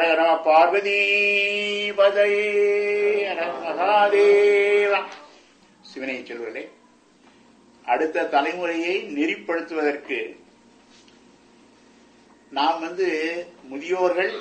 ஹர நம பார்வதி பதையே ஹர மகாதேவா சிவனை செல்வர்களே அடுத்த தலைமுறையை நெறிப்படுத்துவதற்கு நாம் வந்து முதியோர்கள்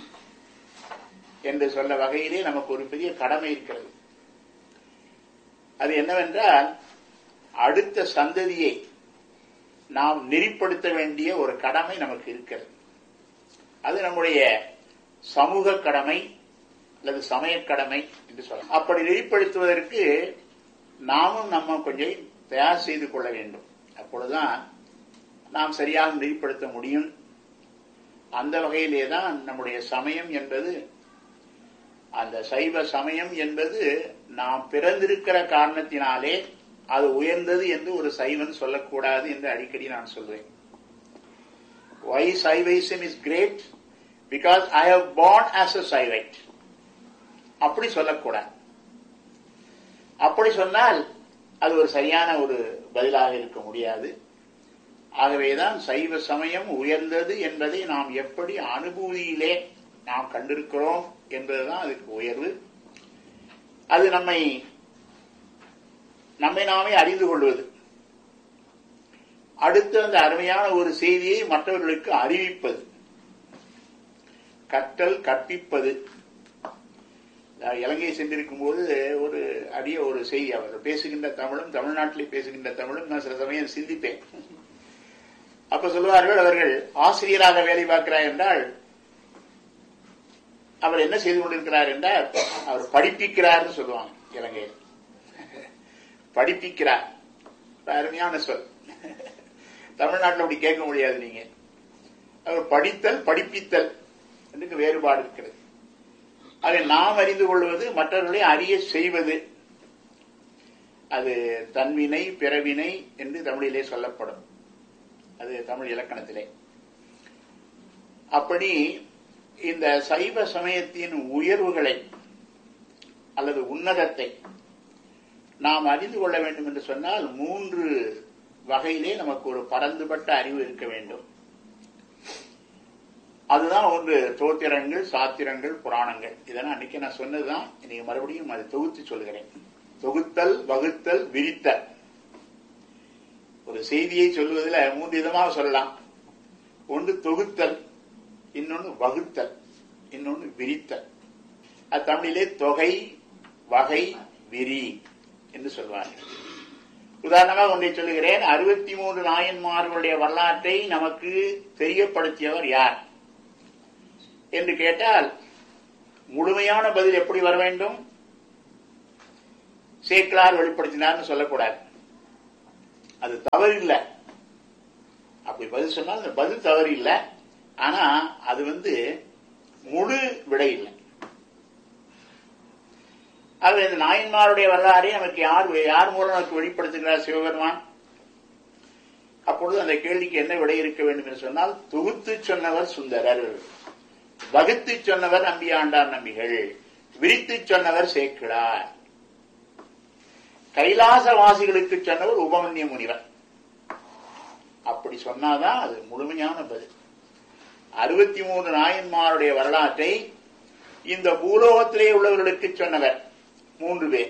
என்று சொல்ல வகையிலே நமக்கு ஒரு பெரிய கடமை இருக்கிறது அது என்னவென்றால் அடுத்த சந்ததியை நாம் நெறிப்படுத்த வேண்டிய ஒரு கடமை நமக்கு இருக்கிறது அது நம்முடைய சமூக கடமை அல்லது சமய கடமை என்று சொல்லலாம் அப்படி நெறிப்படுத்துவதற்கு நாமும் நம்ம கொஞ்சம் தயார் செய்து கொள்ள வேண்டும் அப்பொழுதுதான் நாம் சரியாக நெறிப்படுத்த முடியும் அந்த வகையிலே தான் நம்முடைய சமயம் என்பது அந்த சைவ சமயம் என்பது நாம் பிறந்திருக்கிற காரணத்தினாலே அது உயர்ந்தது என்று ஒரு சைவன் சொல்லக்கூடாது என்று அடிக்கடி நான் சொல்வேன் why Saivaism is great because I have born as a Saivite அப்படி சொல்லக்கூடாது அப்படி சொன்னால் அது ஒரு சரியான ஒரு பதிலாக இருக்க முடியாது ஆகவேதான் சைவ சமயம் உயர்ந்தது என்பதை நாம் எப்படி அனுபூதியிலே நாம் கண்டிருக்கிறோம் என்பதுதான் அதுக்கு உயர்வு அது நம்மை நம்மை நாமே அறிந்து கொள்வது அடுத்து அந்த அருமையான ஒரு செய்தியை மற்றவர்களுக்கு அறிவிப்பது கற்றல் கற்பிப்பது நான் இலங்கை சென்றிருக்கும் போது ஒரு அரிய ஒரு செய்தி அவர் பேசுகின்ற தமிழும் தமிழ்நாட்டிலே பேசுகின்ற தமிழும் நான் சில சமயம் சிந்திப்பேன் அப்ப சொல்லுவார்கள் அவர்கள் ஆசிரியராக வேலை பார்க்கிறார் என்றால் அவர் என்ன செய்து கொண்டிருக்கிறார் என்றால் அவர் படிப்பிக்கிறார் சொல்லுவாங்க இலங்கையில் படிப்பிக்கிறார் அருமையான சொல் தமிழ்நாட்டில் அப்படி கேட்க முடியாது நீங்க அவர் படித்தல் படிப்பித்தல் என்று வேறுபாடு இருக்கிறது அதை நாம் அறிந்து கொள்வது மற்றவர்களை அறிய செய்வது அது தன்வினை பிறவினை என்று தமிழிலே சொல்லப்படும் அது தமிழ் இலக்கணத்திலே அப்படி இந்த சைவ சமயத்தின் உயர்வுகளை அல்லது உன்னதத்தை நாம் அறிந்து கொள்ள வேண்டும் என்று சொன்னால் மூன்று வகையிலே நமக்கு ஒரு பரந்துபட்ட அறிவு இருக்க வேண்டும் அதுதான் ஒன்று தோத்திரங்கள் சாத்திரங்கள் புராணங்கள் இதெல்லாம் அன்னைக்கு நான் சொன்னதுதான் இன்னைக்கு மறுபடியும் அதை தொகுத்து சொல்கிறேன் தொகுத்தல் வகுத்தல் விரித்தல் ஒரு செய்தியை சொல்வதில் மூன்று விதமாக சொல்லலாம் ஒன்று தொகுத்தல் இன்னொன்று வகுத்தல் இன்னொன்று விரித்தல் அது தமிழிலே தொகை வகை விரி என்று சொல்வார்கள் உதாரணமாக ஒன்றை சொல்லுகிறேன் அறுபத்தி மூன்று நாயன்மார்களுடைய வரலாற்றை நமக்கு தெரியப்படுத்தியவர் யார் என்று கேட்டால் முழுமையான பதில் எப்படி வர வேண்டும் சேக்கலார் வெளிப்படுத்தினார்னு சொல்லக்கூடாது அது தவறு இல்லை அப்படி பதில் சொன்னால் அந்த பதில் தவறு இல்லை ஆனா அது வந்து முழு விடை இல்லை அது இந்த நாயன்மாருடைய வரலாறை நமக்கு யார் யார் மூலம் நமக்கு வெளிப்படுத்துகிறார் சிவபெருமான் அப்பொழுது அந்த கேள்விக்கு என்ன விடை இருக்க வேண்டும் என்று சொன்னால் தொகுத்து சொன்னவர் சுந்தரர் வகுத்து சொன்னவர் நம்பியாண்டார் நம்பிகள் விரித்து சொன்னவர் சேக்கிழார் கைலாசவாசிகளுக்கு சொன்னவர் உபமன்ய முனிவர் அப்படி சொன்னாதான் அது முழுமையான பதில் அறுபத்தி மூன்று நாயன்மாருடைய வரலாற்றை இந்த பூலோகத்திலே உள்ளவர்களுக்கு சொன்னவர் மூன்று பேர்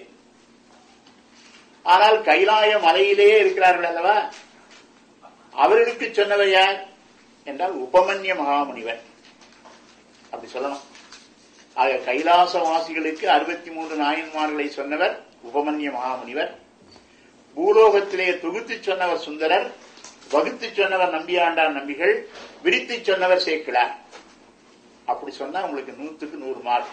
ஆனால் கைலாய மலையிலே இருக்கிறார்கள் அல்லவா அவர்களுக்கு சொன்னவர் யார் என்றால் உபமன்ய மகாமுனிவர் அப்படி சொல்லணும் ஆக கைலாசவாசிகளுக்கு அறுபத்தி மூன்று நாயன்மார்களை சொன்னவர் உபமன்ய மகாமுனிவர் பூலோகத்திலே தொகுத்து சொன்னவர் சுந்தரர் வகுத்து சொன்னவர் நம்பியாண்டார் நம்பிகள் விரித்து சொன்னவர் சேக்கிழார் அப்படி சொன்னா உங்களுக்கு நூத்துக்கு நூறு மார்க்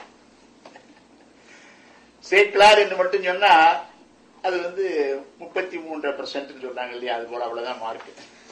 சேக்கிழார் என்று மட்டும் சொன்னா அது வந்து முப்பத்தி மூன்றரை பர்சன்ட் சொன்னாங்க இல்லையா அது போல அவ்வளவுதான் மார்க்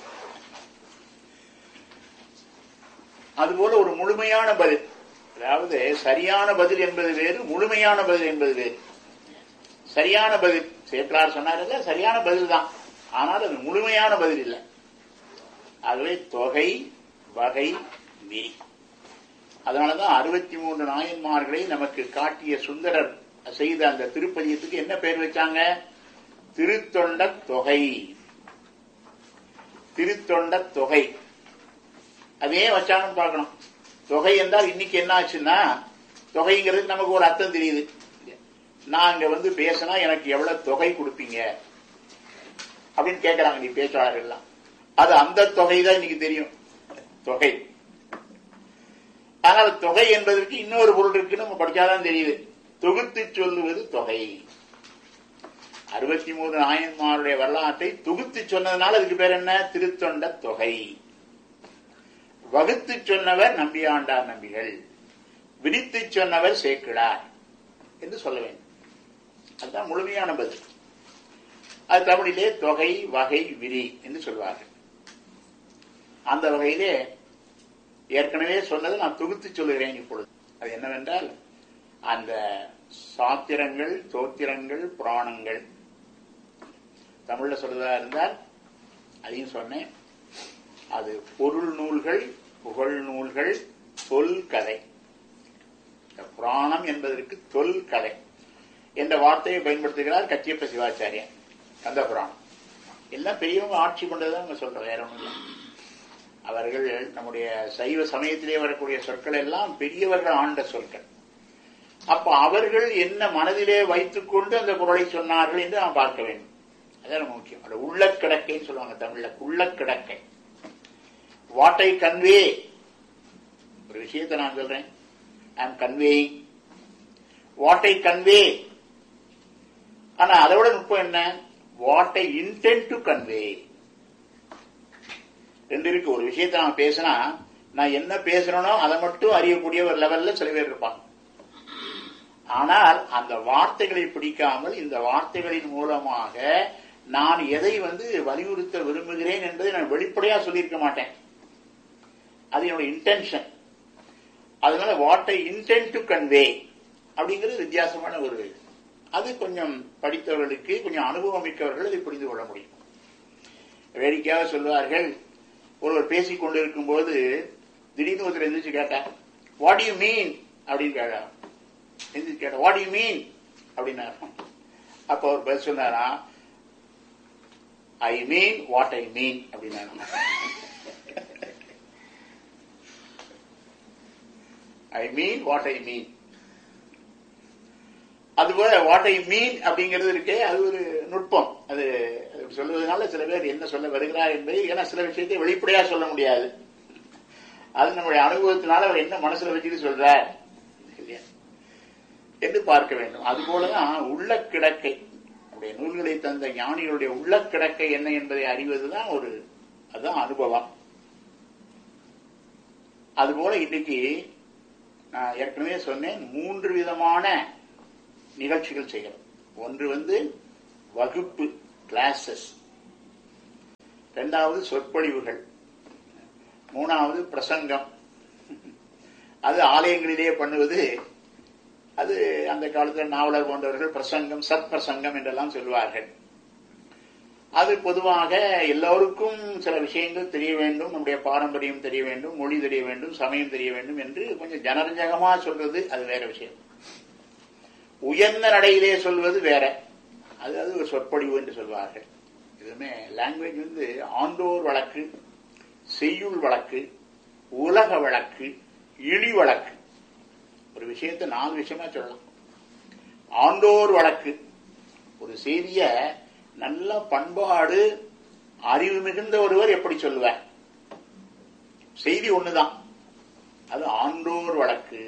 அதுபோல ஒரு முழுமையான பதில் அதாவது சரியான பதில் என்பது வேறு முழுமையான பதில் என்பது வேறு சரியான பதில் சேக்கலார் சொன்னார் சரியான பதில் தான் ஆனால் அது முழுமையான பதில் இல்லை ஆகவே தொகை வகை விரி அதனாலதான் அறுபத்தி மூன்று நாயன்மார்களை நமக்கு காட்டிய சுந்தரர் செய்த அந்த திருப்பதியத்துக்கு என்ன பெயர் வச்சாங்க திருத்தொண்ட தொகை திருத்தொண்ட தொகை அதே வச்சாங்கன்னு பார்க்கணும் தொகை என்றால் இன்னைக்கு என்ன ஆச்சுன்னா தொகைங்கிறது நமக்கு ஒரு அர்த்தம் தெரியுது நான் இங்க வந்து பேசினா எனக்கு எவ்வளவு தொகை கொடுப்பீங்க அப்படின்னு கேட்கறாங்க நீ பேச்சாளர்கள் எல்லாம் அது அந்த தொகை தான் இன்னைக்கு தெரியும் தொகை ஆனால் தொகை என்பதற்கு இன்னொரு பொருள் இருக்குன்னு நம்ம படிச்சாதான் தெரியுது தொகுத்து சொல்லுவது தொகை அறுபத்தி மூணு நாயன்மாருடைய வரலாற்றை தொகுத்து சொன்னதுனால அதுக்கு பேர் என்ன திருத்தொண்ட தொகை வகுத்து சொன்னவர் நம்பியாண்டார் நம்பிகள் விரித்து சொன்னவர் சேக்கிடார் என்று சொல்ல வேண்டும் அதுதான் முழுமையான பதில் அது தமிழிலே தொகை வகை விரி என்று சொல்வார்கள் அந்த வகையிலே ஏற்கனவே சொன்னது நான் தொகுத்து சொல்லுகிறேன் இப்பொழுது அது என்னவென்றால் அந்த சாத்திரங்கள் தோத்திரங்கள் புராணங்கள் தமிழ்ல சொல்றதா இருந்தால் அதையும் சொன்னேன் அது பொருள் நூல்கள் புகழ் நூல்கள் சொல் கதை புராணம் என்பதற்கு தொல் கதை என்ற வார்த்தையை பயன்படுத்துகிறார் கச்சியப்ப சிவாச்சாரியன் கந்த புராணம் எல்லாம் பெரியவங்க ஆட்சி கொண்டதுதான் அவங்க சொல்ற வேற ஒன்றும் இல்லை அவர்கள் நம்முடைய சைவ சமயத்திலே வரக்கூடிய சொற்கள் எல்லாம் பெரியவர்கள் ஆண்ட சொற்கள் அப்ப அவர்கள் என்ன மனதிலே வைத்துக் கொண்டு அந்த குரலை சொன்னார்கள் என்று நாம் பார்க்க வேண்டும் அதான் ரொம்ப முக்கியம் அது உள்ள கிடக்கைன்னு சொல்லுவாங்க தமிழ்ல உள்ள கிடக்கை வாட்டை கன்வே ஒரு விஷயத்தை நான் சொல்றேன் ஐ எம் கன்வேயிங் வாட்டை கன்வே ஆனா அதை விட நுட்பம் என்ன வாட்டை இன்டென்ட் டு கன்வே ரெண்டு இருக்கு ஒரு விஷயத்தை நான் பேசினா நான் என்ன பேசுறேனோ அதை மட்டும் அறியக்கூடிய ஒரு லெவல்ல சில பேர் இருப்பாங்க ஆனால் அந்த வார்த்தைகளை பிடிக்காமல் இந்த வார்த்தைகளின் மூலமாக நான் எதை வந்து வலியுறுத்த விரும்புகிறேன் என்பதை நான் வெளிப்படையா சொல்லியிருக்க மாட்டேன் அது என்னோட இன்டென்ஷன் அதனால வாட்டை இன்டென்ட் டு கன்வே அப்படிங்கிறது வித்தியாசமான ஒரு அது கொஞ்சம் படித்தவர்களுக்கு கொஞ்சம் அனுபவம் மிக்கவர்கள் அதை புரிந்து கொள்ள முடியும் வேடிக்கையாக சொல்வார்கள் ஒருவர் பேசிக் கொண்டிருக்கும் போது திடீர்னு ஒருத்தர் எந்திரிச்சு கேட்டார் வாட் யூ மீன் அப்படின்னு கேட்டா எந்திரிச்சு கேட்டா வாட் யூ மீன் அப்படின்னாரு அப்ப அவர் பதில் சொன்னாரா ஐ மீன் வாட் ஐ மீன் அப்படின்னாரு ஐ மீன் வாட் ஐ மீன் அதுபோல வாட் ஐ மீன் அப்படிங்கிறது இருக்கே அது ஒரு நுட்பம் அது சொல்லுவதனால சில பேர் என்ன சொல்ல வருகிறார் என்பதை ஏன்னா சில விஷயத்தை வெளிப்படையா சொல்ல முடியாது அது நம்முடைய அனுபவத்தினால அவர் என்ன மனசுல வச்சுட்டு சொல்றார் இல்லையா என்று பார்க்க வேண்டும் அதுபோலதான் உள்ள கிடக்கை நம்முடைய நூல்களை தந்த ஞானிகளுடைய உள்ள கிடக்கை என்ன என்பதை அறிவதுதான் ஒரு அதுதான் அனுபவம் அதுபோல இன்னைக்கு நான் ஏற்கனவே சொன்னேன் மூன்று விதமான நிகழ்ச்சிகள் செய்கிறோம் ஒன்று வந்து வகுப்பு கிளாஸஸ் இரண்டாவது சொற்பொழிவுகள் மூணாவது பிரசங்கம் அது ஆலயங்களிலேயே பண்ணுவது அது அந்த காலத்தில் நாவலர் போன்றவர்கள் பிரசங்கம் சத் பிரசங்கம் என்றெல்லாம் சொல்வார்கள் அது பொதுவாக எல்லோருக்கும் சில விஷயங்கள் தெரிய வேண்டும் நம்முடைய பாரம்பரியம் தெரிய வேண்டும் மொழி தெரிய வேண்டும் சமயம் தெரிய வேண்டும் என்று கொஞ்சம் ஜனரஞ்சகமா சொல்றது அது வேற விஷயம் உயர்ந்த நடையிலே சொல்வது வேற அது அது ஒரு சொற்பொழிவு என்று சொல்வார்கள் இதுவுமே லாங்குவேஜ் வந்து ஆண்டோர் வழக்கு செய்யுள் வழக்கு உலக வழக்கு இழி வழக்கு ஒரு விஷயத்தை நாலு விஷயமா சொல்லலாம் ஆண்டோர் வழக்கு ஒரு செய்திய நல்ல பண்பாடு அறிவு மிகுந்த ஒருவர் எப்படி சொல்லுவார் செய்தி ஒண்ணுதான் அது ஆண்டோர் வழக்கு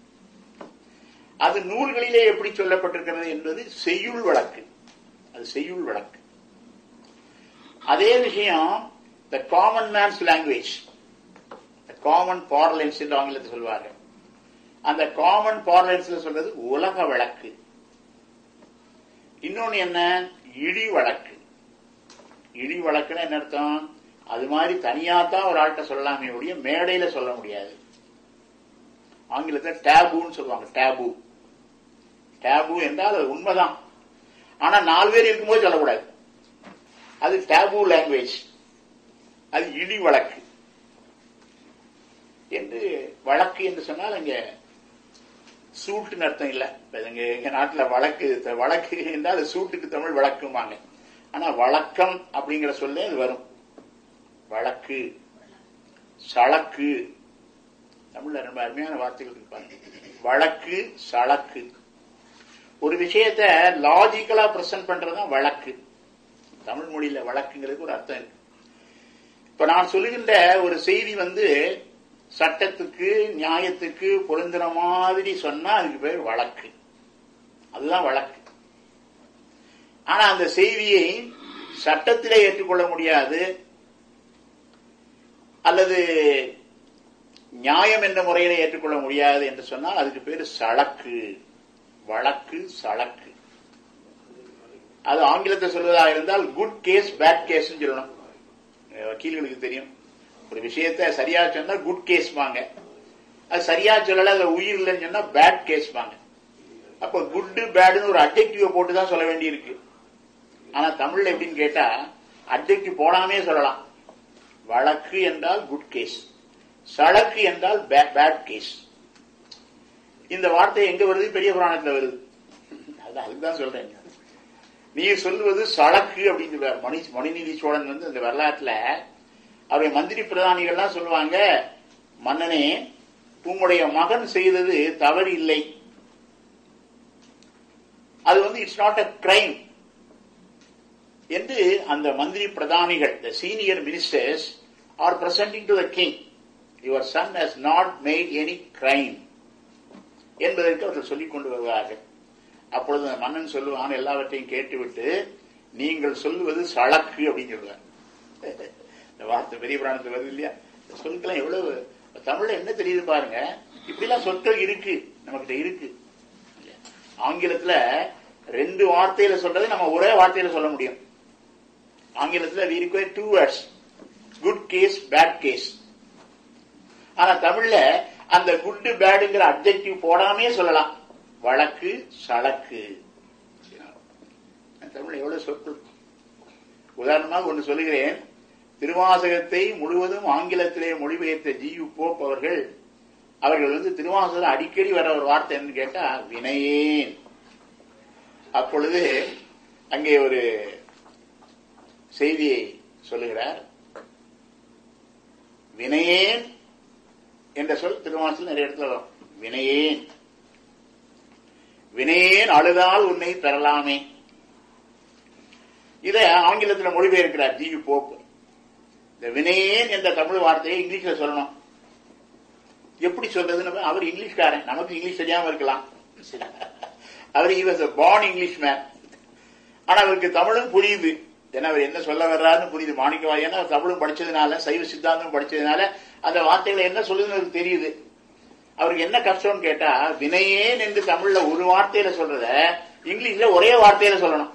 அது நூல்களிலே எப்படி சொல்லப்பட்டிருக்கிறது என்பது செய்யுள் வழக்கு அது செய்யுள் வழக்கு அதே விஷயம் the common man's language the common parlance என்று ஆங்கிலத்தில் சொல்வார்கள் அந்த காமன் பார்லன்ஸ்ல சொல்றது உலக வழக்கு இன்னொன்னு என்ன இடி வழக்கு இடி வழக்குன்னு என்ன அர்த்தம் அது மாதிரி தனியா தான் ஒரு ஆள்கிட்ட சொல்லலாமே ஒழிய மேடையில சொல்ல முடியாது ஆங்கிலத்தில் டேபுன்னு சொல்லுவாங்க டேபு டேபு என்றால் அது உண்மைதான் ஆனா நாலு பேர் இருக்கும்போது சொல்லக்கூடாது அது டேபு லாங்குவேஜ் அது இடி வழக்கு என்று வழக்கு என்று சொன்னால் அங்க சூட்டுன்னு அர்த்தம் இல்ல எங்க எங்க நாட்டுல வழக்கு வழக்கு என்றால் அது சூட்டுக்கு தமிழ் வழக்குமாங்க ஆனா வழக்கம் அப்படிங்கிற சொல்ல அது வரும் வழக்கு சழக்கு தமிழ் தமிழ்ல ரொம்ப அருமையான வார்த்தைகள் இருப்பாங்க வழக்கு சழக்கு ஒரு விஷயத்த லாஜிக்கலா பிரசன்ட் பண்றதுதான் வழக்கு தமிழ் மொழியில வழக்குங்கிறதுக்கு ஒரு அர்த்தம் இருக்கு இப்ப நான் சொல்லுகின்ற ஒரு செய்தி வந்து சட்டத்துக்கு நியாயத்துக்கு பொருந்துற மாதிரி சொன்னா அதுக்கு பேர் வழக்கு அதுதான் வழக்கு ஆனா அந்த செய்தியை சட்டத்திலே ஏற்றுக்கொள்ள முடியாது அல்லது நியாயம் என்ற முறையில ஏற்றுக்கொள்ள முடியாது என்று சொன்னால் அதுக்கு பேரு சழக்கு வழக்கு சழக்கு அது ஆங்கிலத்தை சொல்வதாக இருந்தால் குட் கேஸ் பேட் கேஸ் சொல்லணும் வக்கீல்களுக்கு தெரியும் ஒரு விஷயத்த சரியா சொன்னா குட் கேஸ் வாங்க அது சரியா சொல்லல அது உயிர் இல்லைன்னு சொன்னா பேட் கேஸ் வாங்க அப்ப குட் பேடுன்னு ஒரு அப்ஜெக்டிவ் போட்டு தான் சொல்ல வேண்டியிருக்கு ஆனா தமிழ்ல எப்படின்னு கேட்டா அப்ஜெக்டிவ் போடாமே சொல்லலாம் வழக்கு என்றால் குட் கேஸ் சழக்கு என்றால் பேட் கேஸ் இந்த வார்த்தை எங்க வருது பெரிய புராணத்துல வருது அதுதான் சொல்றேன் நீ சொல்வது சழக்கு அப்படின்னு மணி மணிநீதி சோழன் வந்து இந்த வரலாற்றுல அவருடைய மந்திரி பிரதானிகள்லாம் சொல்லுவாங்க மன்னனே உம்முடைய மகன் செய்தது தவறு இல்லை அது வந்து இட்ஸ் நாட் அ கிரைம் என்று அந்த மந்திரி பிரதானிகள் the senior ministers are presenting to the king your son has not made any crime என்பதற்கு அவர்கள் சொல்லிக் கொண்டு வருவார்கள் அப்பொழுது அந்த மன்னன் சொல்லுவான் எல்லாவற்றையும் கேட்டுவிட்டு நீங்கள் சொல்லுவது சழக்கு அப்படின்னு சொல்லுவார் இந்த வார்த்தை பெரிய புராணத்தில் வருது இல்லையா இந்த சொற்கெல்லாம் எவ்வளவு தமிழ்ல என்ன தெரியுது பாருங்க இப்படிலாம் சொற்கள் இருக்கு நம்மகிட்ட இருக்கு ஆங்கிலத்துல ரெண்டு வார்த்தையில சொல்றதை நம்ம ஒரே வார்த்தையில சொல்ல முடியும் ஆங்கிலத்துல we require two words good case bad case ஆனா தமிழ்ல அந்த குட் பேடுங்கிற அப்ஜெக்டிவ் போடாமே சொல்லலாம் வழக்கு சழக்கு தமிழ்ல எவ்வளவு சொற்கள் உதாரணமாக ஒன்று சொல்லுகிறேன் திருவாசகத்தை முழுவதும் ஆங்கிலத்திலே மொழிபெயர்த்த ஜி யு போப் அவர்கள் அவர்கள் வந்து திருவாசகம் அடிக்கடி வர ஒரு வார்த்தை என்னன்னு கேட்டா வினையேன் அப்பொழுது அங்கே ஒரு செய்தியை சொல்லுகிறார் வினையேன் என்ற சொல் திருவாசல் நிறைய இடத்துல வரும் வினையேன் வினையேன் அழுதால் உன்னை பெறலாமே இதை ஆங்கிலத்தில் மொழிபெயர்க்கிறார் ஜி யு போப் இந்த வினையேன் என்ற தமிழ் வார்த்தையை இங்கிலீஷ்ல சொல்லணும் எப்படி சொல்றதுன்னு அவர் இங்கிலீஷ்காரன் நமக்கு இங்கிலீஷ் தெரியாம இருக்கலாம் அவர் இவஸ் பார்ன் இங்கிலீஷ் மேன் ஆனா அவருக்கு தமிழும் புரியுது ஏன்னா அவர் என்ன சொல்ல வர்றாருன்னு புரியுது மாணிக்கவா ஏன்னா தமிழும் படிச்சதுனால சைவ சித்தாந்தம் படிச்சதுனால அந்த வார்த்தைகளை என்ன சொல்லுதுன்னு அவருக்கு தெரியுது அவருக்கு என்ன கஷ்டம்னு கேட்டா வினையேன் என்று தமிழ்ல ஒரு வார்த்தையில சொல்றத இங்கிலீஷ்ல ஒரே வார்த்தையில சொல்லணும்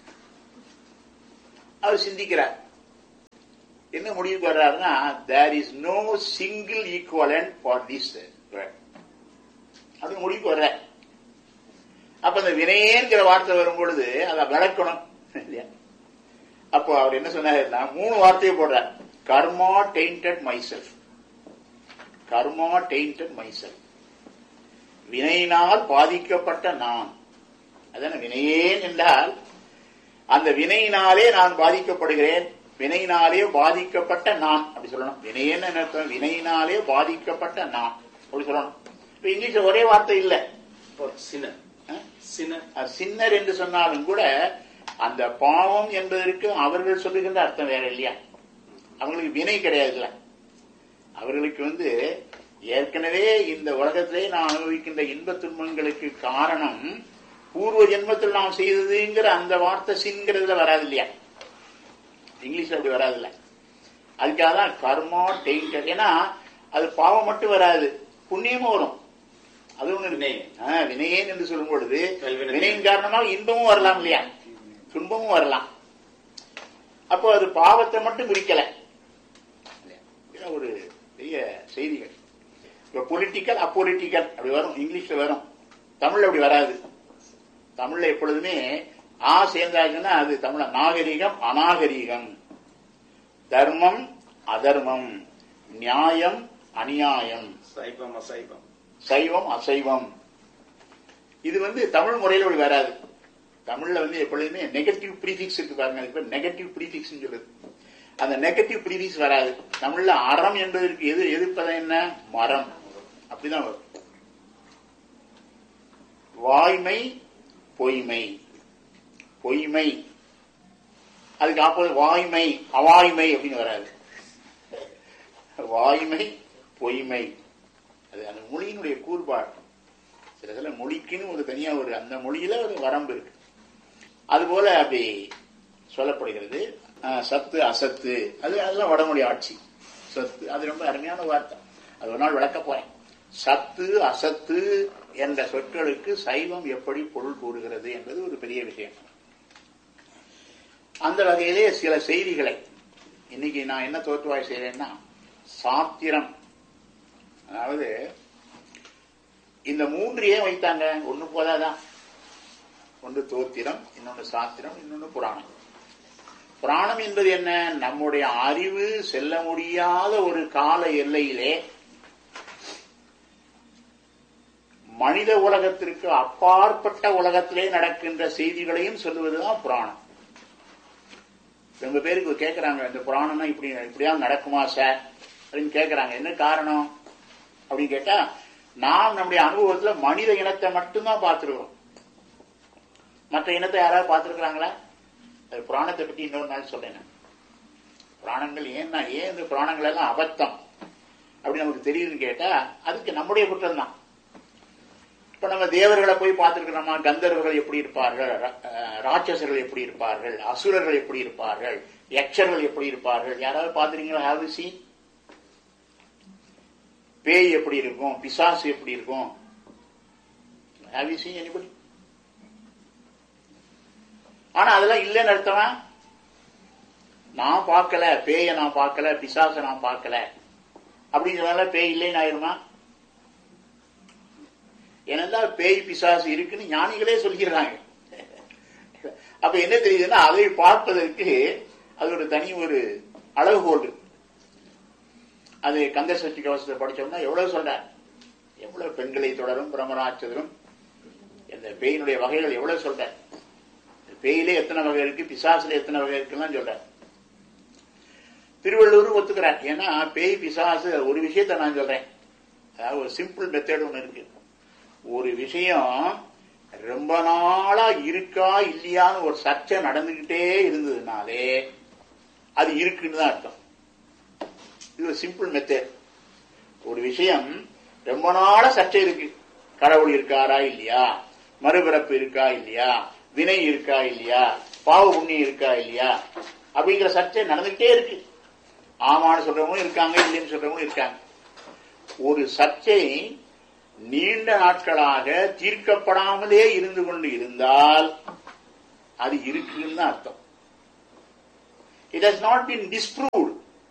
அவர் சிந்திக்கிறார் என்ன முடிவுக்கு வர்றாருன்னா there is no single equivalent for this அப்படி முடிவுக்கு வர்ற அப்ப அந்த வினையேங்கிற வார்த்தை வரும் பொழுது அதை விளக்கணும் இல்லையா அப்போ அவர் என்ன சொன்னாருன்னா மூணு வார்த்தையை போடுறார் karma tainted myself karma tainted myself வினையினால் பாதிக்கப்பட்ட நான் அதான வினையேன் என்றால் அந்த வினையினாலே நான் பாதிக்கப்படுகிறேன் வினையினாலே பாதிக்கப்பட்ட நான் அப்படி சொல்லணும் வினையேன்னு அர்த்தம் வினையினாலே பாதிக்கப்பட்ட நான் அப்படி சொல்லணும் இப்ப இங்கிலீஷ்ல ஒரே வார்த்தை இல்ல சின்னர் சின்னர் சின்னர் என்று சொன்னாலும் கூட அந்த பாவம் என்பதற்கு அவர்கள் சொல்லுகின்ற அர்த்தம் வேற இல்லையா அவங்களுக்கு வினை கிடையாதுல்ல அவர்களுக்கு வந்து ஏற்கனவே இந்த உலகத்திலே நான் அனுபவிக்கின்ற இன்ப துன்பங்களுக்கு காரணம் பூர்வ ஜென்மத்தில் நாம் செய்ததுங்கிற அந்த வார்த்தை சின்ங்கிறதுல வராது இல்லையா இங்கிலீஷ்ல அப்படி வராது இல்ல அதுக்காக தான் கர்மா டெயின்டட் ஏன்னா அது பாவம் மட்டும் வராது புண்ணியமும் வரும் அது ஒண்ணு இருக்கு. வினை. ஆ, வினையேன் என்று சொல்லும் பொழுது கல்வினை. வினையின் காரணமாக இன்பமும் வரலாம் இல்லையா துன்பமும் வரலாம் அப்போ அது பாவத்தை மட்டும் குறிக்கல இதெல்லாம் ஒரு பெரிய செய்திகள் இப்ப பொலிட்டிக்கல் அப்பொலிட்டிக்கல் அப்படி வரும் இங்கிலீஷ்ல வரும் தமிழ்ல அப்படி வராது தமிழ்ல எப்பொழுதுமே ஆ சேர்ந்தாச்சுன்னா அது தமிழ நாகரிகம் அநாகரிகம் தர்மம் அதர்மம் நியாயம் அநியாயம் சைவம் அசைவம் சைவம் அசைவம் இது வந்து தமிழ் முறையில அப்படி வராது தமிழ்ல வந்து எப்பொழுதுமே நெகட்டிவ் ப்ரீஃபிக்ஸ் இருக்கு பாருங்க அதுக்கு பேர் நெகட்டிவ் ப்ரீஃபிக்ஸ் சொல்லுது அந்த நெகட்டிவ் ப்ரீஃபிக்ஸ் வராது தமிழ்ல அறம் என்பதற்கு எது எதிர்ப்பது என்ன மரம் இப்படிதான் வரும் வாய்மை பொய்மை பொய்மை அதுக்கு அப்போது வாய்மை அவாய்மை அப்படின்னு வராது வாய்மை பொய்மை அது அந்த மொழியினுடைய கூறுபாடு சில சில மொழிக்குன்னு ஒரு தனியா ஒரு அந்த மொழியில ஒரு வரம்பு இருக்கு அதுபோல அப்படி சொல்லப்படுகிறது ஆஹ், சத்து அசத்து அது அதெல்லாம் வடமொழி ஆட்சி சத்து அது ரொம்ப அருமையான வார்த்தை அது ஒரு நாள் விளக்க போறேன் சத்து அசத்து என்ற சொற்களுக்கு சைவம் எப்படி பொருள் கூறுகிறது என்பது ஒரு பெரிய விஷயம் அந்த வகையிலே சில செய்திகளை இன்னைக்கு நான் என்ன தோற்றுவாய் செய்றேன்னா சாத்திரம் அதாவது இந்த மூன்று ஏன் வைத்தாங்க ஒண்ணு போதாதான் ஒன்று தோத்திரம் இன்னொன்று சாத்திரம் இன்னொன்று புராணம் புராணம் என்பது என்ன நம்முடைய அறிவு செல்ல முடியாத ஒரு கால எல்லையிலே மனித உலகத்திற்கு அப்பாற்பட்ட உலகத்திலே நடக்கின்ற செய்திகளையும் சொல்லுவதுதான் புராணம் ரொம்ப பேருக்கு கேட்கறாங்க இந்த புராணம்னா இப்படி இப்படியா நடக்குமா சார் அப்படின்னு கேட்கறாங்க என்ன காரணம் அப்படின்னு கேட்டா நாம் நம்முடைய அனுபவத்துல மனித இனத்தை மட்டும்தான் பார்த்திருக்கிறோம் மற்ற இனத்தை யாராவது பார்த்திருக்கிறாங்களா அது புராணத்தை பற்றி இன்னொரு நாள் சொல்றேன் நான். புராணங்கள் ஏன்னா ஏன் இந்த புராணங்கள் எல்லாம் அபத்தம் அப்படி நமக்கு தெரியுதுன்னு கேட்டா அதுக்கு நம்முடைய குற்றம் தான் இப்ப நம்ம தேவர்களை போய் பார்த்திருக்கிறோமா கந்தர்வர்கள் எப்படி இருப்பார்கள் ரா- அஹ் ராட்சசர்கள் எப்படி இருப்பார்கள் அசுரர்கள் எப்படி இருப்பார்கள் யக்ஷர்கள் எப்படி இருப்பார்கள் யாராவது பார்த்திருக்கீங்களா ஹாவ் சி பேய் எப்படி இருக்கும் பிசாசு எப்படி இருக்கும் ஹாவ் யூ சீன் எனிபடி ஆனா அதெல்லாம் இல்லைன்னு அர்த்தமா நான் பார்க்கல பேய நான் பார்க்கல பிசாசை நான் பார்க்கல அப்படிங்கிறதால பேய் இல்லைன்னு ஆயிருமா ஏனென்றால் பேய் பிசாசு இருக்குன்னு ஞானிகளே சொல்கிறாங்க அப்ப என்ன தெரியுதுன்னா அதை பார்ப்பதற்கு அது ஒரு தனி ஒரு அளவுகோல் இருக்கு. அது கந்த சஷ்டி கவசத்தை படிச்சோம்னா எவ்வளவு சொல்றார் எவ்வளவு பெண்களை தொடரும் பிரமராட்சதரும் இந்த பேயினுடைய வகைகள் எவ்வளவு சொல்றார் பேயிலே எத்தனை வகை இருக்கு பிசாசுல எத்தனை வகை இருக்குன்னு சொல்றார் திருவள்ளூர் ஒத்துக்கிறார் ஏன்னா பேய் பிசாசு ஒரு விஷயத்தை நான் சொல்றேன் அதாவது ஒரு சிம்பிள் மெத்தட் ஒன்று இருக்கு ஒரு விஷயம் ரொம்ப நாளா இருக்கா இல்லையான்னு ஒரு சர்ச்சை நடந்துகிட்டே இருந்ததுனாலே அது இருக்குன்னு தான் அர்த்தம் இது ஒரு சிம்பிள் மெத்தட் ஒரு விஷயம் ரொம்ப நாளா சர்ச்சை இருக்கு கடவுள் இருக்காரா இல்லையா மறுபிறப்பு இருக்கா இல்லையா வினை இருக்கா இல்லையா பாவ புண்ணியம் இருக்கா இல்லையா அப்படிங்கிற சர்ச்சை நடந்துகிட்டே இருக்கு ஆமான்னு சொல்றவங்களும் இருக்காங்க இல்லைன்னு சொல்றவங்களும் இருக்காங்க ஒரு சர்ச்சை நீண்ட நாட்களாக தீர்க்கப்படாமலே இருந்து கொண்டு இருந்தால் அது இருக்குன்னு தான் அர்த்தம் it has not been disproved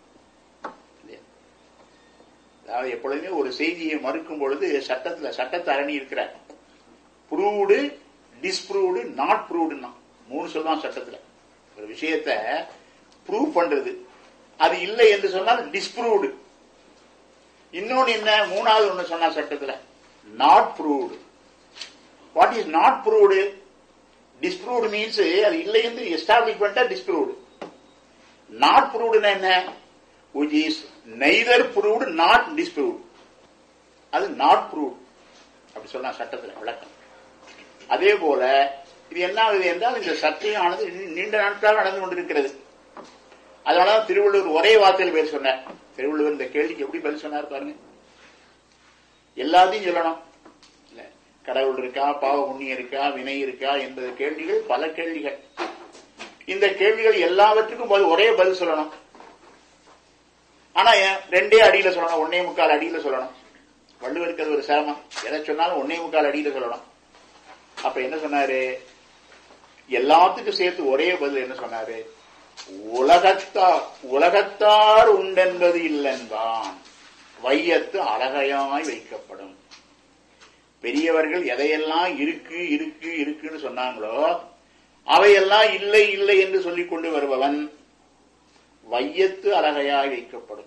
அதாவது எப்பொழுதுமே ஒரு செய்தியை மறுக்கும் பொழுது சட்டத்துல சட்டத்தை அரணி இருக்கிறார் ப்ரூவ்டு டிஸ்ப்ரூவ்டு நாட் ப்ரூவ்டுன்னா மூணு சொல்லுவான் சட்டத்துல ஒரு விஷயத்தை ப்ரூவ் பண்றது அது இல்லை என்று சொன்னால் டிஸ்ப்ரூவ்டு இன்னொன்னு என்ன மூணாவது ஒண்ணு சொன்னா சட்டத்துல not proved what is not proved disproved means அது இல்லை என்று எஸ்டாப்ளிஷ் பண்ணிட்டா டிஸ்ப்ரூவ்டு நாட் ப்ரூவ்டுனா என்ன which is neither proved not disproved அது நாட் ப்ரூவ்ட் அப்படி சொன்னா சட்டத்துல விளக்கம் அதே போல இது என்ன ஆகுது என்றால் இந்த சத்தியமானது நீ- நீண்ட நாட்களாக நடந்து கொண்டிருக்கிறது அதனாலதான் திருவள்ளுவர் ஒரே வார்த்தையில் பேர் சொன்னார் திருவள்ளுவர் இந்த கேள்விக்கு எப்படி பதில் சொன்னார் பாருங்க எல்லாத்தையும் சொல்லணும் இல்ல கடவுள் இருக்கா பாவ புண்ணியம் இருக்கா வினை இருக்கா என்பது கேள்விகள் பல கேள்விகள் இந்த கேள்விகள் எல்லாவற்றுக்கும் பதில் ஒரே பதில் சொல்லணும் ஆனா ஏன் ரெண்டே அடியில சொல்லணும் ஒன்னே முக்கால் அடியில சொல்லணும் வள்ளுவருக்கு அது ஒரு சிரமம் எதை சொன்னாலும் ஒன்னே முக்கால் அடியில சொல்லணும் அப்ப என்ன சொன்னாரு எல்லாத்துக்கும் சேர்த்து ஒரே பதில் என்ன சொன்னாரு உலகத்தார் உலகத்தார் உண்டென்பது இல்லென்பான் வையத்து அழகையாய் வைக்கப்படும் பெரியவர்கள் எதையெல்லாம் இருக்கு இருக்கு இருக்குன்னு சொன்னாங்களோ அவையெல்லாம் இல்லை இல்லை என்று சொல்லிக் கொண்டு வருபவன் வையத்து அழகையாய் வைக்கப்படும்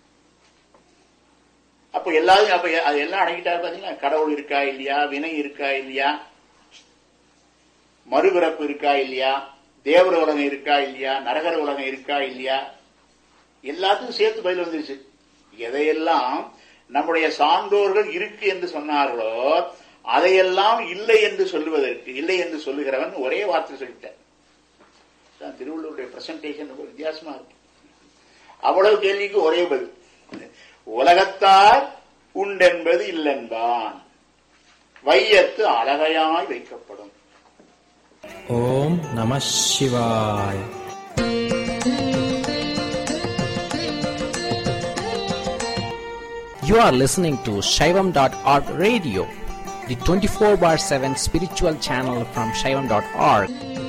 அப்ப எல்லாரும் அப்ப அது எல்லாம் அடங்கிட்டா பாத்தீங்கன்னா கடவுள் இருக்கா இல்லையா வினை இருக்கா இல்லையா மறுபிறப்பு இருக்கா இல்லையா தேவர உலகம் இருக்கா இல்லையா நரகர உலகம் இருக்கா இல்லையா எல்லாத்துக்கும் சேர்த்து பதில் வந்துருச்சு எதையெல்லாம் நம்முடைய சான்றோர்கள் இருக்கு என்று சொன்னார்களோ அதையெல்லாம் இல்லை என்று சொல்லுவதற்கு இல்லை என்று சொல்லுகிறவன் ஒரே வார்த்தை சொல்லிட்டார் அதான் திருவள்ளுவருடைய பிரசன்டேஷன் ரொம்ப வித்தியாசமா இருக்கு அவ்வளவு கேள்விக்கு ஒரே பதில் உலகத்தார் உண்டென்பது இல்லென்பான் வையத்து அழகையாய் வைக்கப்படும் ஓம் நம சிவாய் You are listening to Shaivam.org radio, the 24 bar 7 spiritual channel from Shaivam.org.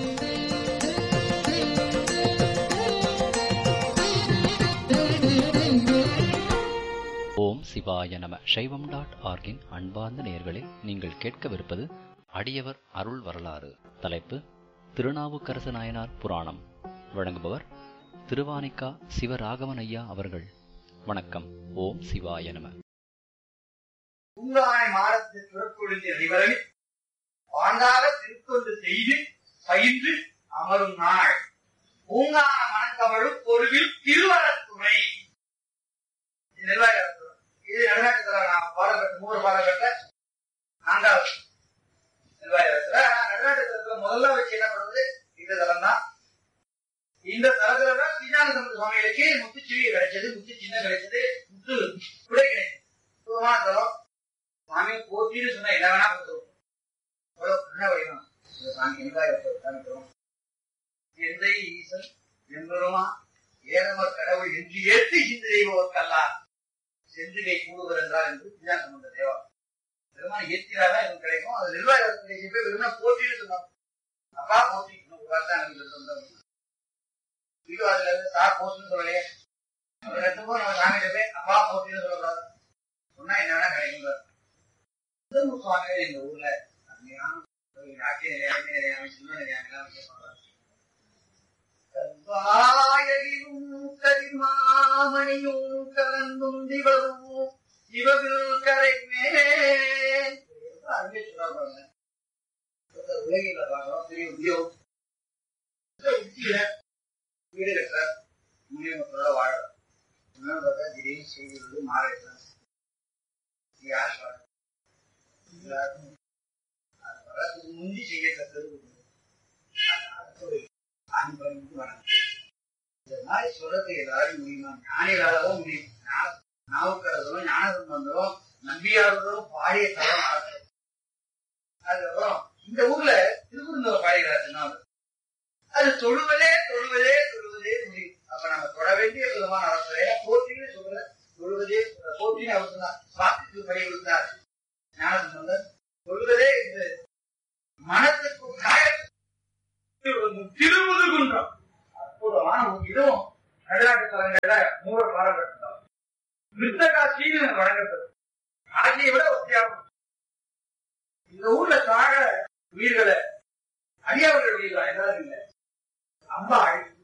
ஓம் சிவாய நம சைவம் டாட் ஆர்கின் அன்பார்ந்த நேயர்களே நீங்கள் கேட்கவிருப்பது அடியவர் அருள் வரலாறு தலைப்பு திருநாவுக்கரசு நாயனார் புராணம் வழங்குபவர் திருவானிக்கா சிவராகவன் ஐயா அவர்கள் வணக்கம் ஓம் சிவாய நம பூங்கானை மாடத்து பிறப்பொழுது அனைவரும் பாங்காக திருத்தொண்டு செய்து பயின்று அமரும் நாள் பூங்கான மணக்கவழும் பொருவில் திருவரத்துறை இது நிர்வாகத்துறை இது நடுநாட்டுல நான் பாடப்பட்ட மூன்று பாடப்பட்ட நான்காவது நிர்வாகத்துல நடுநாட்டுல முதல்ல வச்சு என்ன பண்றது இந்த தலம் தான் இந்த தலத்துல தான் ஸ்ரீஞானசமுத சுவாமிகளுக்கு முத்துச்சிவி கிடைச்சது முத்து சின்னம் கிடைச்சது முத்து குடை கிடைச்சது சுகமான தலம் சாமி போட்டின்னு சொன்னா என்ன வேணா கொடுத்துருவோம் அவ்வளவு கண்ண வடிவம் இந்த சாமி நிர்வாகத்தை காமிக்கிறோம் எந்தை ஈசன் எம்பெருமா ஏதமர் கடவுள் என்று ஏற்று இந்த தெய்வத்தல்லா சென்றிகை கூடுவர் என்றால் என்று இதுதான் சம்பந்த தேவா பெருமான் ஏற்றினாதான் எனக்கு கிடைக்கும் அது நிர்வாகத்தை போய் வெறுமனா போட்டின்னு சொன்னாங்க அப்பா போட்டி ஒரு வார்த்தை எனக்கு சொந்தம் வீடுவாதில இருந்து சார் போஸ்ட்னு சொல்லலையே ஒரு ரெண்டு மூணு நம்ம சாமியிட்ட போய் அப்பா போட்டின்னு சொல்லக்கூடாது சொன்னா என்ன வேணா கிடைக்கும் முதல் சுவாமிகள் இந்த ஊர்ல அருமையான ஒரு நாட்டிய நிலையாமை நிலையாமை சின்ன நிலையாமை எல்லாம் கேட்பாங்க கல்வாயகிலும் கதிர்மாமணியும் கலந்தும் திவரும் சிவவில் கரை மேல் அங்கே சொல்றாங்க உலகில பார்க்கிறோம் பெரிய உத்தியோகம் உச்சியில வீடு கட்டுறார் முனியமத்தோட வாழறார் இன்னொரு பார்த்தா திடீர்னு செய்தியோடு மாறிடுறார் யார் வாழ எல்லாருக்கும் அது வர்றதுக்கு முந்தி செய்ய கத்தது அடுத்தது அன்பு வணக்கம் இந்த மாதிரி சொல்றது எல்லாரும் முடியுமா ஞானிகளாலதான் முடியும் ஞா- நாவுக்கரசரும் ஞானசம்பந்தரும் நம்பியாளரும் பாடிய தரம் ஆகும் அதுக்கப்புறம் இந்த ஊர்ல திருக்குறந்தவர் பாடுகிறார் திருநாவல் அது தொழுவதே தொழுவதே தொழுவதே முடியும் அப்ப நம்ம தொழ வேண்டிய விதமான அவசரம் ஏன்னா போற்றின்னு சொல்ற தொழுவதே போற்றின்னு அவர் சொன்னார் வாக்குக்கு படி கொடுத்தார் ஞானசம்பந்தர் சொல்வதே இது மனத்துக்கு காயம் திருமுதுகுன்றம் அற்புதமான ஒரு இதுவும் நடுநாட்டு தலங்கள்ல மூல பாடப்பட்டோம் மிருத்தகா சீனு வழங்கப்படும் ஆட்சியை விட ஒரு தியாகம் இந்த ஊர்ல சாக உயிர்களை அடியவர்கள் உயிர்கள் எல்லாரும் இல்லை அம்பாள்